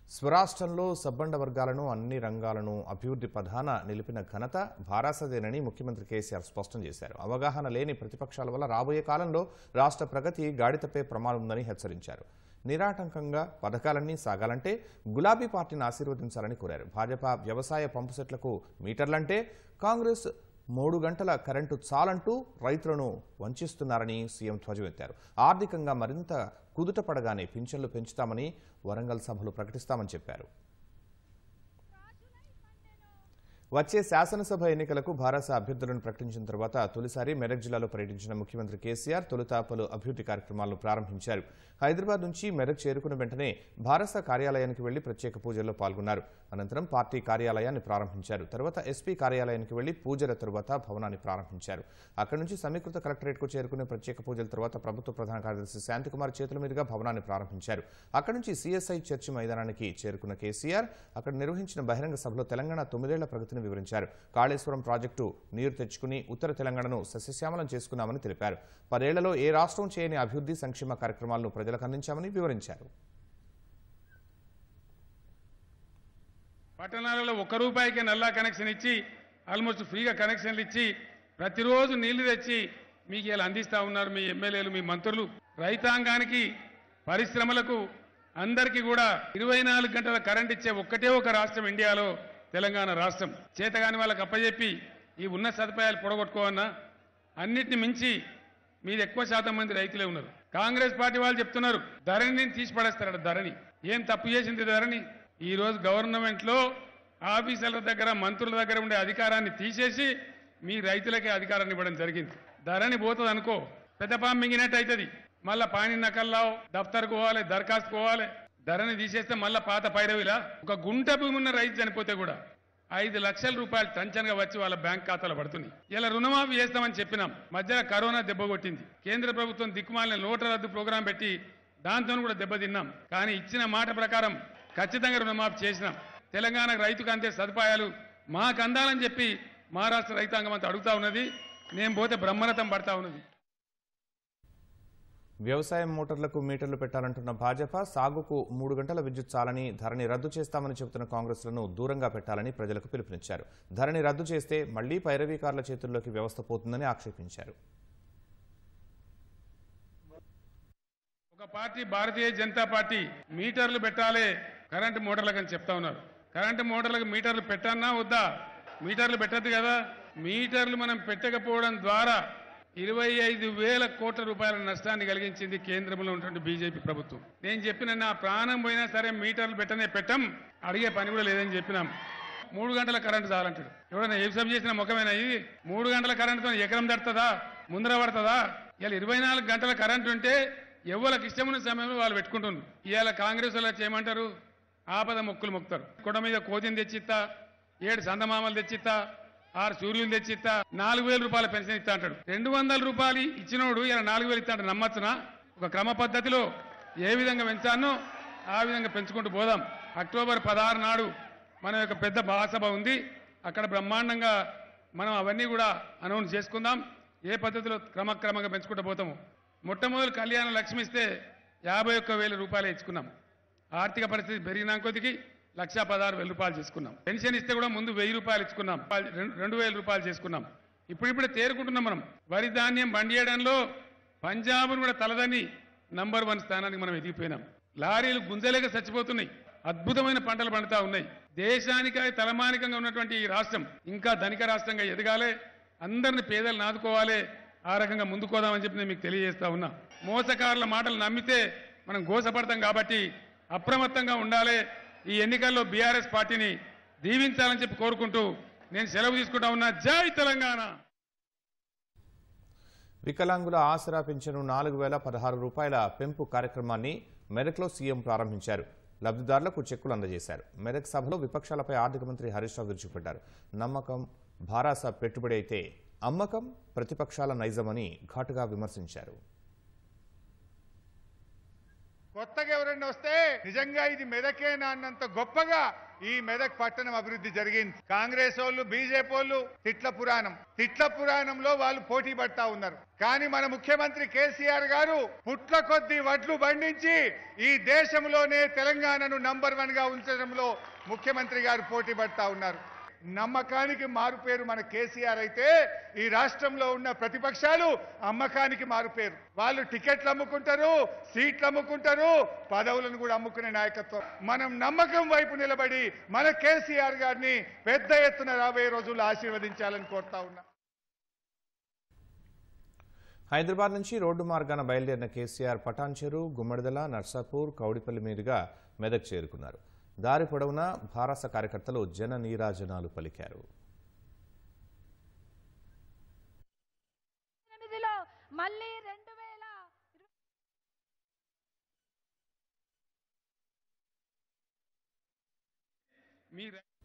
స్వరాష్ట్రంలో సబ్బండ వర్గాలను అన్ని రంగాలను అభివృద్ధి ప్రధాన నిలిపిన ఘనత భారాసదేనని ముఖ్యమంత్రి కేసీఆర్ స్పష్టం చేశారు అవగాహన లేని ప్రతిపక్షాల వల్ల రాబోయే కాలంలో రాష్ట్ర ప్రగతి గాడితపై ప్రమాదం ఉందని హెచ్చరించారు నిరాటంకంగా పథకాలన్నీ సాగాలంటే గులాబీ పార్టీని ఆశీర్వదించాలని కోరారు భాజపా వ్యవసాయ పంపు సెట్లకు మీటర్లంటే కాంగ్రెస్ మూడు గంటల కరెంటు చాలంటూ రైతులను వంచిస్తున్నారని సీఎం ధ్వజమెత్తారు ఆర్థికంగా మరింత కుదుట పడగానే పింఛన్లు పెంచుతామని వరంగల్ సభలు ప్రకటిస్తామని చెప్పారు వచ్చే శాసనసభ ఎన్నికలకు భారత అభ్యర్థులను ప్రకటించిన తర్వాత తొలిసారి మెదక్ జిల్లాలో పర్యటించిన ముఖ్యమంత్రి కేసీఆర్ తొలుత పలు అభివృద్ధి కార్యక్రమాలను ప్రారంభించారు హైదరాబాద్ నుంచి మెదక్ చేరుకున్న వెంటనే భారత కార్యాలయానికి వెళ్లి ప్రత్యేక పూజల్లో పాల్గొన్నారు అనంతరం పార్టీ కార్యాలయాన్ని ప్రారంభించారు తర్వాత ఎస్పీ కార్యాలయానికి వెళ్లి పూజల తరువాత భవనాన్ని ప్రారంభించారు అక్కడి నుంచి సమీకృత కలెక్టరేట్కు చేరుకునే ప్రత్యేక పూజల తర్వాత ప్రభుత్వ ప్రధాన కార్యదర్శి శాంతికుమార్ చేతుల మీదుగా భవనాన్ని ప్రారంభించారు అక్కడి నుంచి సీఎస్ఐ చర్చి మైదానానికి చేరుకున్న కేసీఆర్ అక్కడ నిర్వహించిన బహిరంగ సభలో తెలంగాణ తొమ్మిదేళ్ల ప్రగతిని వివరించారు కాళేశ్వరం ప్రాజెక్టు నీరు తెచ్చుకుని ఉత్తర తెలంగాణను సస్యశ్యామలం చేసుకున్నామని తెలిపారు పదేళ్లలో ఏ రాష్ట్రం చేయని అభివృద్ధి సంక్షేమ కార్యక్రమాలను ప్రజలకు అందించామని వివరించారు పట్టణాలలో ఒక్క రూపాయికి నల్లా కనెక్షన్ ఇచ్చి ఆల్మోస్ట్ ఫ్రీగా కనెక్షన్లు ఇచ్చి ప్రతిరోజు నీళ్లు తెచ్చి మీకు ఇలా అందిస్తా ఉన్నారు మీ ఎమ్మెల్యేలు మీ మంత్రులు రైతాంగానికి పరిశ్రమలకు అందరికీ కూడా ఇరవై నాలుగు గంటల కరెంట్ ఇచ్చే ఒక్కటే ఒక రాష్ట్రం ఇండియాలో తెలంగాణ రాష్ట్రం చేతగాని వాళ్ళకి అప్పచెప్పి ఈ ఉన్న సదుపాయాలు పొడగొట్టుకోవన్నా అన్నిటిని మించి మీరు ఎక్కువ శాతం మంది రైతులే ఉన్నారు కాంగ్రెస్ పార్టీ వాళ్ళు చెప్తున్నారు ధరణిని తీసి పడేస్తారట ధరణి ఏం తప్పు చేసింది ధరణి ఈ రోజు గవర్నమెంట్ లో ఆఫీసర్ల దగ్గర మంత్రుల దగ్గర ఉండే అధికారాన్ని తీసేసి మీ రైతులకే అధికారాన్ని ఇవ్వడం జరిగింది ధరణి పోతుంది అనుకో పెద్ద పాము మింగినట్టు అవుతుంది మళ్ళా పాని నకల్లావు దఫ్తర్కు పోవాలి దరఖాస్తు పోవాలి ధరని తీసేస్తే మళ్ళా పాత పైరవిలా ఒక గుంట భూమి ఉన్న రైతు చనిపోతే కూడా ఐదు లక్షల రూపాయలు టంచన్గా వచ్చి వాళ్ళ బ్యాంక్ ఖాతాలో పడుతుంది ఇలా రుణమాఫీ చేస్తామని చెప్పినాం మధ్యలో కరోనా దెబ్బ కొట్టింది కేంద్ర ప్రభుత్వం దిక్కుమాలిన నోట్ల రద్దు ప్రోగ్రాం పెట్టి దాంతో కూడా దెబ్బతిన్నాం కానీ ఇచ్చిన మాట ప్రకారం ఖచ్చితంగా రుణమాఫీ చేసినాం తెలంగాణ రైతుకు అందే సదుపాయాలు మాకు అందాలని చెప్పి మహారాష్ట్ర రైతాంగం అంతా అడుగుతా ఉన్నది నేను పోతే బ్రహ్మరథం పడతా ఉన్నది వ్యవసాయం మోటార్లకు మీటర్లు పెట్టాలంటున్న భాజపా సాగుకు మూడు గంటల విద్యుత్ చాలని ధరని రద్దు చేస్తామని చెబుతున్న కాంగ్రెస్లను దూరంగా పెట్టాలని ప్రజలకు పిలుపునిచ్చారు ధరని రద్దు చేస్తే మళ్లీ పైరవీకారుల చేతుల్లోకి వ్యవస్థ పోతుందని ఆక్షేపించారు ఒక పార్టీ భారతీయ జనతా పార్టీ మీటర్లు పెట్టాలి కరెంటు మోటార్లకు అని చెప్తా ఉన్నారు కరెంటు మోటార్లకు మీటర్లు పెట్టన్నా వద్దా మీటర్లు పెట్టద్దు కదా మీటర్లు మనం పెట్టకపోవడం ద్వారా ఇరవై ఐదు వేల కోట్ల రూపాయల నష్టాన్ని కలిగించింది కేంద్రంలో ఉన్నటువంటి బీజేపీ ప్రభుత్వం నేను చెప్పిన నా ప్రాణం పోయినా సరే మీటర్లు పెట్టనే పెట్టం అడిగే పని కూడా లేదని చెప్పినాం మూడు గంటల కరెంటు చాలంటాడు ఎవడన్నా ఏ సబ్ చేసిన ముఖమేనా ఇది మూడు గంటల కరెంటుతో ఎకరం దడుతుందా ముందర పడుతుందా ఇలా ఇరవై నాలుగు గంటల కరెంటు ఉంటే ఎవరికి ఇష్టమైన సమయంలో వాళ్ళు పెట్టుకుంటున్నారు ఇవాళ కాంగ్రెస్ వాళ్ళు చేయమంటారు ఆపద మొక్కులు మొక్కుతారు కొండ మీద కోతిని తెచ్చిత్తా ఏడు సందమామలు తెచ్చిత్తా ఆరు సూర్యులు తెచ్చిత్తా నాలుగు వేల రూపాయల పెన్షన్ ఇస్తా అంటాడు రెండు వందల రూపాయలు ఇచ్చినోడు ఇలా నాలుగు వేలు ఇస్తా అంటే నమ్మచ్చునా ఒక క్రమ పద్ధతిలో ఏ విధంగా పెంచానో ఆ విధంగా పెంచుకుంటూ పోదాం అక్టోబర్ పదహారు నాడు మన యొక్క పెద్ద మహాసభ ఉంది అక్కడ బ్రహ్మాండంగా మనం అవన్నీ కూడా అనౌన్స్ చేసుకుందాం ఏ పద్ధతిలో క్రమక్రమంగా పెంచుకుంటూ పోతాము మొట్టమొదటి కళ్యాణ లక్ష్మి ఇస్తే యాభై ఒక్క వేల రూపాయలు ఇచ్చుకున్నాం ఆర్థిక పరిస్థితి పెరిగిన కొద్దికి లక్ష పదహారు వేల రూపాయలు చేసుకున్నాం పెన్షన్ ఇస్తే కూడా ముందు వెయ్యి రూపాయలు ఇచ్చుకున్నాం రెండు- రెండు వేల రూపాయలు చేసుకున్నాం ఇప్పుడిప్పుడే తేరుకుంటున్నాం మనం వరి ధాన్యం బండియడంలో పంజాబ్ను కూడా తలదని నంబర్ వన్ స్థానానికి మనం ఎదిగిపోయినాం లారీలు గుంజలేక చచ్చిపోతున్నాయి అద్భుతమైన పంటలు పండుతా ఉన్నాయి దేశానికి తలమానికంగా ఉన్నటువంటి ఈ రాష్ట్రం ఇంకా ధనిక రాష్ట్రంగా ఎదగాలి అందరిని పేదలు నాదుకోవాలి ఆ రకంగా ముందుకోదామని చెప్పి నేను మీకు తెలియజేస్తా ఉన్నా మోసకారుల మాటలు నమ్మితే మనం గోసపడతాం కాబట్టి అప్రమత్తంగా ఉండాలి ఈ ఎన్నికల్లో బీఆర్ఎస్ పార్టీని దీవించాలని చెప్పి కోరుకుంటూ నేను సెలవు తీసుకుంటా ఉన్నా జై తెలంగాణ వికలాంగుల ఆసరా పింఛను నాలుగు వేల పదహారు రూపాయల పెంపు కార్యక్రమాన్ని మెదక్లో సీఎం ప్రారంభించారు లబ్ధిదారులకు చెక్కులు అందజేశారు మెదక్ సభలో విపక్షాలపై ఆర్థిక మంత్రి హరీష్ రావు విరుచుకుపడ్డారు నమ్మకం భారాస పెట్టుబడి అయితే అమ్మకం ప్రతిపక్షాల నైజమని ఘాటుగా విమర్శించారు కొత్తగా ఎవరైనా వస్తే నిజంగా ఇది మెదకేనా అన్నంత గొప్పగా ఈ మెదక్ పట్టణం అభివృద్ధి జరిగింది కాంగ్రెస్ వాళ్ళు బీజేపీ వాళ్ళు తిట్ల పురాణం తిట్ల పురాణంలో వాళ్ళు పోటీ పడతా ఉన్నారు కానీ మన ముఖ్యమంత్రి కేసీఆర్ గారు పుట్ల కొద్ది వడ్లు పండించి ఈ దేశంలోనే తెలంగాణను నంబర్ వన్ గా ఉంచడంలో ముఖ్యమంత్రి గారు పోటీ పడతా ఉన్నారు నమ్మకానికి మారుపేరు మన కేసీఆర్ అయితే ఈ రాష్ట్రంలో ఉన్న ప్రతిపక్షాలు అమ్మకానికి మారుపేరు వాళ్ళు టికెట్లు అమ్ముకుంటారు సీట్లు అమ్ముకుంటారు పదవులను కూడా అమ్ముకునే నాయకత్వం మనం నమ్మకం వైపు నిలబడి మన కేసీఆర్ గారిని పెద్ద ఎత్తున రాబోయే రోజుల్లో ఆశీర్వదించాలని కోరుతా ఉన్నా హైదరాబాద్ నుంచి రోడ్డు మార్గాన బయలుదేరిన కేసీఆర్ పటాన్చెరు గుమ్మడిదల నర్సాపూర్ కౌడిపల్లి మీదుగా మెదక్ చేరుకున్నారు దారి పొడవునా భారస కార్యకర్తలు జన నీరాజనాలు పలికారు ఎనిమిదిలో మళ్ళీ రెండు వేల మీ